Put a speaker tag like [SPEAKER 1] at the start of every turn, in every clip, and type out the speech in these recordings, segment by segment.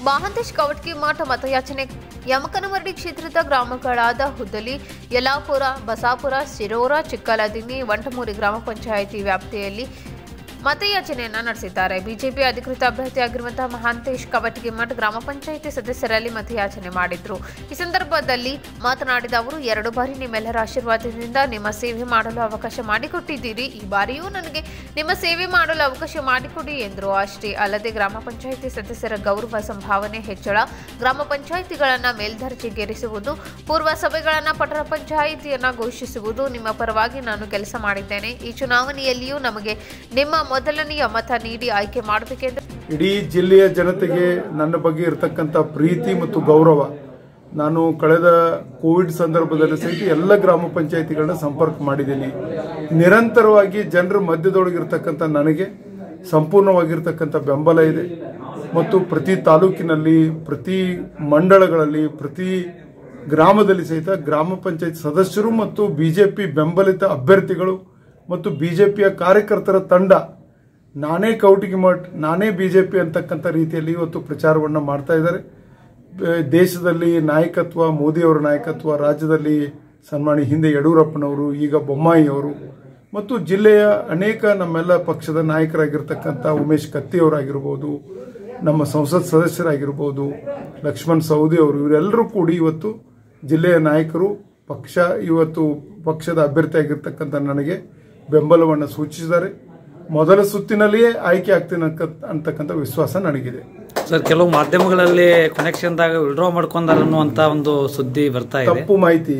[SPEAKER 1] ಮಹಾಂತೇಶ್ ಕವಟ್ಗಿ ಮಠ ಮತಯಾಚನೆ ಯಮಕನಮರಡಿ ಕ್ಷೇತ್ರದ ಗ್ರಾಮಗಳಾದ ಹುದ್ದಲಿ ಯಲಾಪುರ ಬಸಾಪುರ ಸಿರೋರ ಚಿಕ್ಕಲದಿನ್ನಿ ವಂಟಮೂರಿ ಗ್ರಾಮ ಪಂಚಾಯಿತಿ ವ್ಯಾಪ್ತಿಯಲ್ಲಿ ಮತಯಾಚನೆಯನ್ನ ನಡೆಸಿದ್ದಾರೆ ಬಿಜೆಪಿ ಅಧಿಕೃತ ಅಭ್ಯರ್ಥಿಯಾಗಿರುವಂತಹ ಮಹಾಂತೇಶ್ ಕವಟಗಿ ಮಠ ಗ್ರಾಮ ಪಂಚಾಯಿತಿ ಸದಸ್ಯರಲ್ಲಿ ಮತಯಾಚನೆ ಮಾಡಿದ್ರು ಈ ಸಂದರ್ಭದಲ್ಲಿ ಮಾತನಾಡಿದ ಅವರು ಎರಡು ಬಾರಿ ನಿಮ್ಮೆಲ್ಲರ ಆಶೀರ್ವಾದದಿಂದ ನಿಮ್ಮ ಸೇವೆ ಮಾಡಲು ಅವಕಾಶ ಮಾಡಿಕೊಟ್ಟಿದ್ದೀರಿ ಈ ಬಾರಿಯೂ ನನಗೆ ನಿಮ್ಮ ಸೇವೆ ಮಾಡಲು ಅವಕಾಶ ಮಾಡಿಕೊಡಿ ಎಂದರು ಅಷ್ಟೇ ಅಲ್ಲದೆ ಗ್ರಾಮ ಪಂಚಾಯಿತಿ ಸದಸ್ಯರ ಗೌರವ ಸಂಭಾವನೆ ಹೆಚ್ಚಳ ಗ್ರಾಮ ಪಂಚಾಯಿತಿಗಳನ್ನ ಮೇಲ್ದರ್ಜೆಗೇರಿಸುವುದು ಪೂರ್ವ ಸಭೆಗಳನ್ನ ಪಟ್ಟಣ ಪಂಚಾಯಿತಿಯನ್ನ ಘೋಷಿಸುವುದು ನಿಮ್ಮ ಪರವಾಗಿ ನಾನು ಕೆಲಸ ಮಾಡಿದ್ದೇನೆ ಈ ಚುನಾವಣೆಯಲ್ಲಿಯೂ ನಮಗೆ ನಿಮ್ಮ ಮೊದಲನೆಯ ಮತ ನೀಡಿ ಆಯ್ಕೆ ಮಾಡಬೇಕೆಂದು
[SPEAKER 2] ಇಡೀ ಜಿಲ್ಲೆಯ ಜನತೆಗೆ ನನ್ನ ಬಗ್ಗೆ ಇರತಕ್ಕಂಥ ಪ್ರೀತಿ ಮತ್ತು ಗೌರವ ನಾನು ಕಳೆದ ಕೋವಿಡ್ ಸಂದರ್ಭದಲ್ಲಿ ಸಹಿತ ಎಲ್ಲ ಗ್ರಾಮ ಪಂಚಾಯಿತಿಗಳನ್ನ ಸಂಪರ್ಕ ಮಾಡಿದ್ದೀನಿ ನಿರಂತರವಾಗಿ ಜನರ ಮಧ್ಯದೊಳಗಿರ್ತಕ್ಕಂಥ ನನಗೆ ಸಂಪೂರ್ಣವಾಗಿರ್ತಕ್ಕಂಥ ಬೆಂಬಲ ಇದೆ ಮತ್ತು ಪ್ರತಿ ತಾಲೂಕಿನಲ್ಲಿ ಪ್ರತಿ ಮಂಡಳಗಳಲ್ಲಿ ಪ್ರತಿ ಗ್ರಾಮದಲ್ಲಿ ಸಹಿತ ಗ್ರಾಮ ಪಂಚಾಯತ್ ಸದಸ್ಯರು ಮತ್ತು ಬಿಜೆಪಿ ಬೆಂಬಲಿತ ಅಭ್ಯರ್ಥಿಗಳು ಮತ್ತು ಬಿಜೆಪಿಯ ಕಾರ್ಯಕರ್ತರ ತಂಡ ನಾನೇ ಕೌಟಿಗೆ ಮಠ್ ನಾನೇ ಬಿಜೆಪಿ ಅಂತಕ್ಕಂಥ ರೀತಿಯಲ್ಲಿ ಇವತ್ತು ಪ್ರಚಾರವನ್ನು ಮಾಡ್ತಾ ಇದ್ದಾರೆ ಬ- ದೇಶದಲ್ಲಿ ನಾಯಕತ್ವ ಮೋದಿಯವರ ನಾಯಕತ್ವ ರಾಜ್ಯದಲ್ಲಿ ಸನ್ಮಾನಿ ಹಿಂದೆ ಯಡಿಯೂರಪ್ಪನವರು ಈಗ ಬೊಮ್ಮಾಯಿ ಅವರು ಮತ್ತು ಜಿಲ್ಲೆಯ ಅನೇಕ ನಮ್ಮೆಲ್ಲ ಪಕ್ಷದ ನಾಯಕರಾಗಿರ್ತಕ್ಕಂಥ ಉಮೇಶ್ ಕತ್ತಿಯವರಾಗಿರ್ಬೋದು ನಮ್ಮ ಸಂಸತ್ ಸದಸ್ಯರಾಗಿರ್ಬೋದು ಲಕ್ಷ್ಮಣ್ ಸವದಿ ಅವರು ಇವರೆಲ್ಲರೂ ಕೂಡಿ ಇವತ್ತು ಜಿಲ್ಲೆಯ ನಾಯಕರು ಪಕ್ಷ ಇವತ್ತು ಪಕ್ಷದ ಅಭ್ಯರ್ಥಿಯಾಗಿರ್ತಕ್ಕಂಥ ನನಗೆ ಬೆಂಬಲವನ್ನು ಸೂಚಿಸಿದ್ದಾರೆ ಮೊದಲ ಸುತ್ತಿನಲ್ಲಿಯೇ ಆಯ್ಕೆ ಆಗ್ತೀನಿ ಅನ್ಕ- ಅಂತಕ್ಕಂಥ ವಿಶ್ವಾಸ ನನಗಿದೆ
[SPEAKER 3] ಸರ್ ಕೆಲವು ಮಾಧ್ಯಮಗಳಲ್ಲಿ ಕನೆಕ್ಷನ್ದಾಗ ವಿಡ್ರಾ ಮಾಡ್ಕೊಂಡಾರ ಅನ್ನುವಂತ ಒಂದು ಸುದ್ದಿ ಬರ್ತಾ ಇದೆ
[SPEAKER 2] ತಪ್ಪು ಮಾಹಿತಿ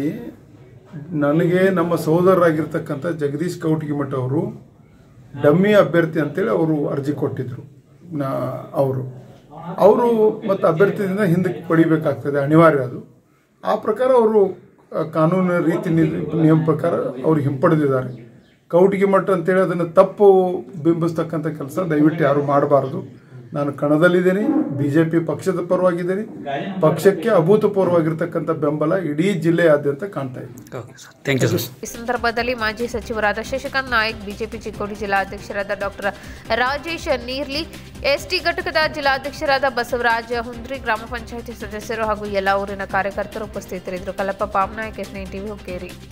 [SPEAKER 2] ನನಗೆ ನಮ್ಮ ಸಹೋದರರಾಗಿರ್ತಕ್ಕಂಥ ಜಗದೀಶ್ ಕೌಟಿಗಿಮಠ ಅವರು ಡಮ್ಮಿ ಅಭ್ಯರ್ಥಿ ಅಂತೇಳಿ ಅವರು ಅರ್ಜಿ ಕೊಟ್ಟಿದ್ರು ನಾ ಅವರು ಅವರು ಮತ್ತು ಅಭ್ಯರ್ಥಿಯಿಂದ ಹಿಂದಕ್ಕೆ ಪಡಿಬೇಕಾಗ್ತದೆ ಅನಿವಾರ್ಯ ಅದು ಆ ಪ್ರಕಾರ ಅವರು ಆ, ಕಾನೂನಿನ ರೀತಿ ನಿ- ನಿಯಮ ಪ್ರಕಾರ ಅವರು ಹಿಂಪಡೆದಿದ್ದಾರೆ ಕೌಟಿಗೆ ಮಠ ಅಂತೇಳಿ ಅದನ್ನು ತಪ್ಪು ಬಿಂಬಿಸ್ತಕ್ಕಂಥ ಕೆಲಸ ದಯವಿಟ್ಟು ಯಾರು ಮಾಡಬಾರದು ನಾನು ಕಣದಲ್ಲಿದ್ದೇನೆ ಬಿಜೆಪಿ ಪಕ್ಷದ ಪರವಾಗಿದ್ದೇನೆ ಪಕ್ಷಕ್ಕೆ ಅಭೂತಪೂರ್ವವಾಗಿರ್ತಕ್ಕಂಥ ಬೆಂಬಲ ಇಡೀ ಜಿಲ್ಲೆಯಾದ್ಯಂತ ಕಾಣ್ತಾ ಇದೆ
[SPEAKER 3] okay sir thank you sir
[SPEAKER 1] ಈ ಸಂದರ್ಭದಲ್ಲಿ ಮಾಜಿ ಸಚಿವರಾದ ಶಶಿಕಾಂತ್ ನಾಯಕ್ ಬಿಜೆಪಿ ಚಿಕ್ಕೋಡಿ ಜಿಲ್ಲಾಧ್ಯಕ್ಷರಾದ ಡಾಕ್ಟರ್ ರಾಜೇಶ್ ನೀರ್ಲಿ ಎಸ್ಟಿ ಘಟಕದ ಜಿಲ್ಲಾಧ್ಯಕ್ಷರಾದ ಬಸವರಾಜ ಹುಂದ್ರಿ ಗ್ರಾಮ ಪಂಚಾಯಿತಿ ಸದಸ್ಯರು ಹಾಗೂ ಎಲ್ಲ ಊರಿನ ಕಾರ್ಯಕರ್ತರು ಉಪಸ್ಥಿತರಿದ್ದರು Kallappa Pamnaik S nine TV Hukkeri